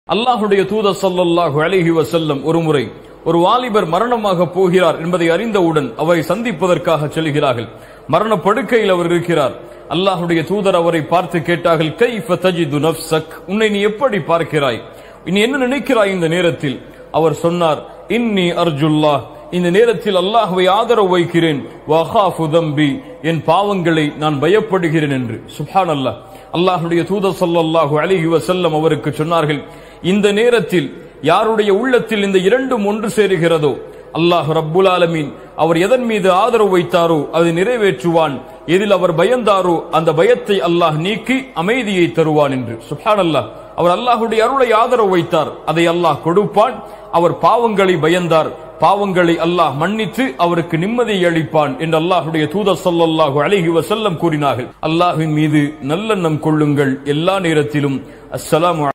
அல்லாஹுடைய தூதர் ஸல்லல்லாஹு அலைஹி வஸல்லம் ஒருமுறை ஒரு வாலிபர் மரணமாக போகிறார் என்பதை அறிந்தவுடன் அவரை சந்திப்பதற்காக செல்கிறார்கள் மரண படுக்கையில் அவர் இருக்கிறார் அல்லாஹுடைய தூதர் அவரை பார்த்து கேட்டார்கள் கைஃப தஜிது நஃப்ஸக் உன்னை நீ எப்படி பார்க்கிறாய் நீ என்ன நினைக்கிறாய் இந்த நேரத்தில் அவர் சொன்னார் இன்னி அர்ஜுல்லாஹ் இந்த நேரத்தில் அல்லாஹ்வை ஆதரவு வைக்கிறேன் வஹாஃபு தம்பி என் பாவங்களை நான் பயப்படுகிறேன் என்று சுப்ஹான் அல்லாஹ் அல்லாஹுடைய தூதர் ஸல்லல்லாஹு அலைஹி வஸல்லம் அவருக்கு சொன்னார்கள் இந்த நேரத்தில் யாருடைய உள்ளத்தில் இந்த இரண்டும் ஒன்று சேருகிறதோ அல்லாஹ் ரப்புல் ஆலமீன் அவர் எதன் மீது ஆதரவு வைத்தாரோ அதை நிறைவேற்றுவான் எதில் அவர் பயந்தாரோ அந்த பயத்தை அல்லாஹ் நீக்கி அமைதியை தருவான் என்று சுப்ஹான் அல்லாஹ் அவர் அல்லாஹுடைய அருளை ஆதரவு வைத்தார் அதை அல்லாஹ் கொடுப்பான் அவர் பாவங்களை பயந்தார் பாவங்களை அல்லாஹ் மன்னித்து அவருக்கு நிம்மதியை அளிப்பான் என்று அல்லாஹுடைய தூதர் ஸல்லல்லாஹு அலைஹி வஸல்லம் கூறினார்கள் அல்லாஹ்வின் மீது நல்லெண்ணம் கொள்ளுங்கள் எல்லா நேரத்திலும் அஸ்ஸலாமு